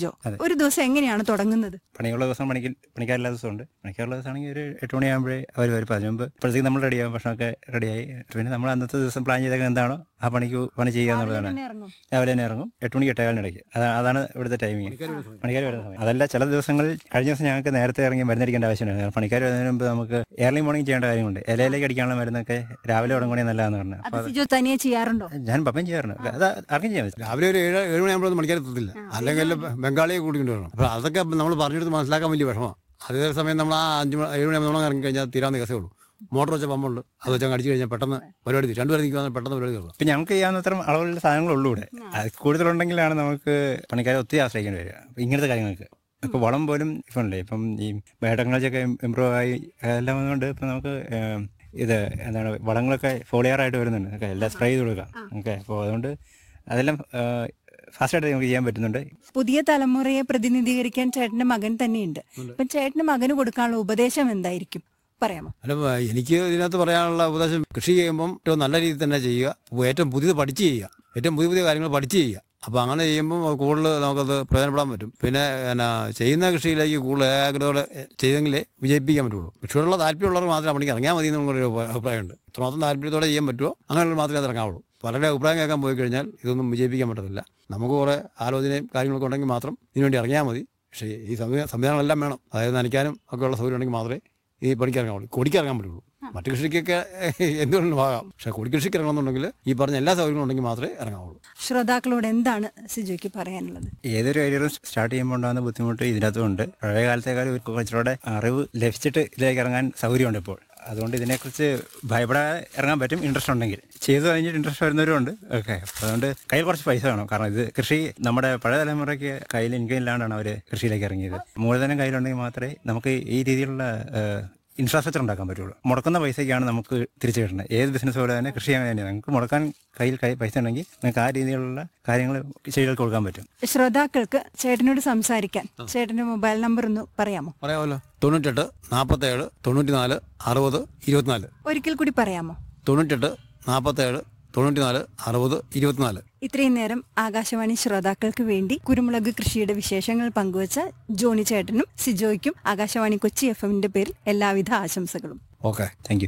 സിജോ ഒരു ദിവസം എങ്ങനെയാണ് തുടങ്ങുന്നത് പണിയുള്ള ദിവസം പണിക്ക് പണിക്കാരില്ലാത്ത ദിവസമുണ്ട് പണിക്കാറുള്ള ദിവസമാണെങ്കിൽ ഒരു എട്ട് മണിയാകുമ്പോഴേ അവർ വരും അതിന് മുമ്പ് ഇപ്പോഴത്തേക്ക് നമ്മൾ റെഡിയാകും ഭക്ഷണമൊക്കെ റെഡിയായി പിന്നെ നമ്മൾ അന്നത്തെ ദിവസം പ്ലാൻ ചെയ്തേക്കുന്നത് എന്താണോ ആ പണിക്ക് പണി ചെയ്യുക എന്നുള്ളതാണ് ഇറങ്ങും രാവിലെ തന്നെ ഇറങ്ങും എട്ട് മണിക്ക് എട്ടേകാലിന് ഇടയ്ക്ക് അതാണ് അതാണ് ഇവിടുത്തെ ടൈമിങ് പണിക്കാർ വരുന്ന സമയം അതല്ല ചില ദിവസങ്ങളിൽ കഴിഞ്ഞ ദിവസം ഞങ്ങൾക്ക് നേരത്തെ ഇറങ്ങി മരുന്നടിക്കേണ്ട ആവശ്യമുണ്ട് കാരണം പണിക്കാർ വരുന്നതിന് മുമ്പ് നമുക്ക് ഏർലി മോർണിംഗ് ചെയ്യേണ്ട കാര്യമുണ്ട് ഇലയിലേക്ക് അടിക്കാനുള്ള മരുന്നൊക്കെ രാവിലെ തുടങ്ങുകയാണെങ്കിൽ നല്ലതാന്ന് പറഞ്ഞു അത് അപ്പോൾ സിജോ തനിയെ ചെയ്യാറുണ്ടോ ഞാൻ പപ്പം ചെയ്യാറുണ്ട് അത് ആർക്കും ചെയ്യാൻ പറ്റില്ല രാവിലെ ഒരു ഏഴ് ഏഴ് മണിയാകുമ്പോഴൊന്നും മണിക്കാർ എത്തത്തില്ല അല്ലെങ്കിൽ ബംഗാളിയെ കൂട്ടിക്കൊണ്ട് വരണം അപ്പോൾ അതൊക്കെ നമ്മൾ പറഞ്ഞെടുത്ത് മനസ്സിലാക്കാൻ വലിയ വിഷമമാണ് അതേ സമയം നമ്മൾ ആ അഞ്ച് മണി ഏഴ് മണിയാകുമ്പോൾ ഇറങ്ങി കഴിഞ്ഞാൽ തീരാവുന്ന കേസേ ഉള്ളൂ മോട്ടോർ വെച്ച പമ്പുണ്ട് അത് വെച്ചാൽ അടിച്ചു കഴിഞ്ഞാൽ പെട്ടെന്ന് പരിപാടി തീരും. രണ്ടുപേരും നിൽക്കുവാണെങ്കിൽ പെട്ടെന്ന് പരിപാടി തീർന്നു ഇപ്പം ഞങ്ങൾക്ക് ചെയ്യാവുന്നത്ര അളവിലുള്ള സാധനങ്ങളുള്ളൂ ഇവിടെ അത് കൂടുതലുണ്ടെങ്കിലാണ് നമുക്ക് പണിക്കാരെ ഒത്തിരി ആശ്രയിക്കേണ്ടി വരിക അപ്പൊ ഇങ്ങനത്തെ കാര്യങ്ങൾക്ക് ഇപ്പോൾ വളം പോലും ഇപ്പം ഉണ്ടേ ഇപ്പം ഈ ബയോടെക്നോളജി ഒക്കെ ഇമ്പ്രൂവ് ആയി എല്ലാം വന്നുകൊണ്ട് ഇപ്പം നമുക്ക് ഏം, ഇത് എന്താണ് വളങ്ങളൊക്കെ ഫോളിയറായിട്ട് വരുന്നുണ്ട് ഒക്കെ എല്ലാം സ്പ്രേ ചെയ്ത് കൊടുക്കാം ഓക്കെ അപ്പോൾ അതുകൊണ്ട് അതെല്ലാം ഫാസ്റ്റായിട്ട് നമുക്ക് ചെയ്യാൻ പറ്റുന്നുണ്ട് പുതിയ തലമുറയെ പ്രതിനിധീകരിക്കാൻ ചേട്ടന്റെ മകൻ തന്നെയുണ്ട് ഇപ്പം ചേട്ടന് മകന് കൊടുക്കാനുള്ള ഉപദേശം എന്തായിരിക്കും പറയാമോ അല്ല വ- എനിക്ക് ഇതിനകത്ത് പറയാനുള്ള ഉപദേശം കൃഷി ചെയ്യുമ്പം ഏറ്റവും നല്ല രീതിയിൽ തന്നെ ചെയ്യുക ഏറ്റവും പുതിയത് പഠിച്ച് ചെയ്യുക ഏറ്റവും പുതിയ പുതിയ കാര്യങ്ങൾ പഠിച്ച് ചെയ്യുക അപ്പോൾ അങ്ങനെ ചെയ്യുമ്പോൾ കൂടുതൽ നമുക്കത് പ്രയോജനപ്പെടാൻ പറ്റും പിന്നെ എന്നാ ചെയ്യുന്ന കൃഷിയിലേക്ക് കൂടുതൽ ഏകാഗ്രതയോടെ ചെയ്തെങ്കിലേ വിജയിപ്പിക്കാൻ പറ്റുള്ളൂ കൃഷിയോടുള്ള താല്പര്യമുള്ളവർ മാത്രമേ പണിക്ക് ഇറങ്ങിയാൽ മതി എന്നുള്ളൊരു അഭിപ്രായമുണ്ട് എത്രമാത്രം താല്പര്യത്തോടെ ചെയ്യാൻ പറ്റുമോ അങ്ങനെയുള്ള മാത്രമേ അത് ഇറങ്ങാവുള്ളൂ പലരുടെ അഭിപ്രായം കേൾക്കാൻ പോയി കഴിഞ്ഞാൽ ഇതൊന്നും വിജയിപ്പിക്കാൻ പറ്റത്തില്ല നമുക്ക് കുറേ ആലോചനയും കാര്യങ്ങളൊക്കെ ഉണ്ടെങ്കിൽ മാത്രം ഇതിനുവേണ്ടി ഇറങ്ങിയാൽ മതി പക്ഷേ ഈ സംവിധാനം സംവിധാനങ്ങളെല്ലാം വേണം അതായത് നനയ്ക്കാനും ഒക്കെ ഉള്ള സൗകര്യം ഉണ്ടെങ്കിൽ മാത്രമേ ഈ പണിക്ക് ഇറങ്ങാൻ പറ്റുള്ളൂ കൊടിക്ക് ഇറങ്ങാൻ പറ്റുള്ളൂ മറ്റു കൃഷിക്കൊക്കെ എന്തുകൊണ്ടും ആകാം പക്ഷേ കൊടിക്കൃഷിക്ക് ഇറങ്ങണമെന്നുണ്ടെങ്കിൽ ഈ പറഞ്ഞ എല്ലാ സൗകര്യങ്ങളും ഉണ്ടെങ്കിൽ മാത്രമേ ഇറങ്ങാവുള്ളൂ ശ്രോതാക്കളോട് എന്താണ് സിജോയ്ക്ക് പറയാനുള്ളത് ഏതൊരു ഐഡിയയും സ്റ്റാർട്ട് ചെയ്യുമ്പോൾ ഉണ്ടാകുന്ന ബുദ്ധിമുട്ട് ഇതിനകത്തുണ്ട് പഴയ കാലത്തേക്കാൾ ഒരു കുറച്ചുകൂടെ അറിവ് ലഭിച്ചിട്ട് ഇതിലേക്ക് ഇറങ്ങാൻ സൗകര്യമുണ്ട് ഇപ്പോൾ അതുകൊണ്ട് ഇതിനെക്കുറിച്ച് ഭയപ്പെടാതെ ഇറങ്ങാൻ പറ്റും ഇൻട്രസ്റ്റ് ഉണ്ടെങ്കിൽ ചെയ്തു കഴിഞ്ഞിട്ട് ഇൻട്രസ്റ്റ് വരുന്നവരും ഉണ്ട് ഓക്കെ അതുകൊണ്ട് കയ്യിൽ കുറച്ച് പൈസ വേണം കാരണം ഇത് കൃഷി നമ്മുടെ പഴയ തലമുറയ്ക്ക് കയ്യിൽ ഇൻകം ഇല്ലാണ്ടാണ് അവർ കൃഷിയിലേക്ക് ഇറങ്ങിയത് മൂലധനം കയ്യിലുണ്ടെങ്കിൽ മാത്രമേ നമുക്ക് ഈ രീതിയിലുള്ള ഇൻഫ്രാസ്ട്രക്ചർ ഉണ്ടാക്കാൻ പറ്റുള്ളൂ മുടക്കുന്ന പൈസയ്ക്കാണ് നമുക്ക് തിരിച്ചു കിട്ടുന്നത് ഏത് ബിസിനസ് പോലെ തന്നെ കൃഷി ചെയ്യാൻ തന്നെ നമുക്ക് മുടക്കാൻ കയ്യിൽ കൈ പൈസ ഉണ്ടെങ്കിൽ നമുക്ക് ആ രീതിയിലുള്ള കാര്യങ്ങൾ ചെടികൾക്ക് കൊടുക്കാൻ പറ്റും ശ്രോതാക്കൾക്ക് ചേട്ടനോട് സംസാരിക്കാൻ ചേട്ടന്റെ മൊബൈൽ നമ്പർ ഒന്ന് പറയാമോ പറയാമല്ലോ തൊണ്ണൂറ്റെട്ട് നാൽപ്പത്തേഴ് തൊണ്ണൂറ്റിനാല് അറുപത് ഇരുപത്തിനാല് ഒരിക്കൽ കൂടി പറയാമോ തൊണ്ണൂറ്റെട്ട് നാൽപ്പത്തേഴ് തൊണ്ണൂറ്റിനാല് അറുപത് ഇരുപത്തിനാല് ഇത്രയും നേരം ആകാശവാണി ശ്രോതാക്കൾക്ക് വേണ്ടി കുരുമുളക് കൃഷിയുടെ വിശേഷങ്ങൾ പങ്കുവച്ച ജോണി ചേട്ടനും സിജോയ്ക്കും ആകാശവാണി കൊച്ചി എഫ് എമ്മിന്റെ പേരിൽ എല്ലാവിധ ആശംസകളും ഓക്കെ താങ്ക് യു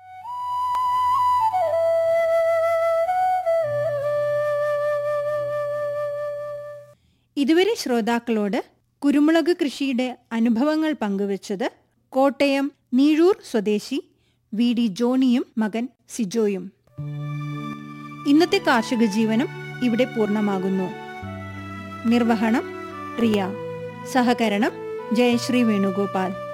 ഇതുവരെ ശ്രോതാക്കളോട് കുരുമുളക് കൃഷിയുടെ അനുഭവങ്ങൾ പങ്കുവച്ചത് കോട്ടയം നീഴൂർ സ്വദേശി വി ഡി ജോണിയും മകൻ സിജോയും ഇന്നത്തെ കാർഷിക ജീവനം ഇവിടെ പൂർണ്ണമാകുന്നു നിർവഹണം റിയ സഹകരണം ജയശ്രീ വേണുഗോപാൽ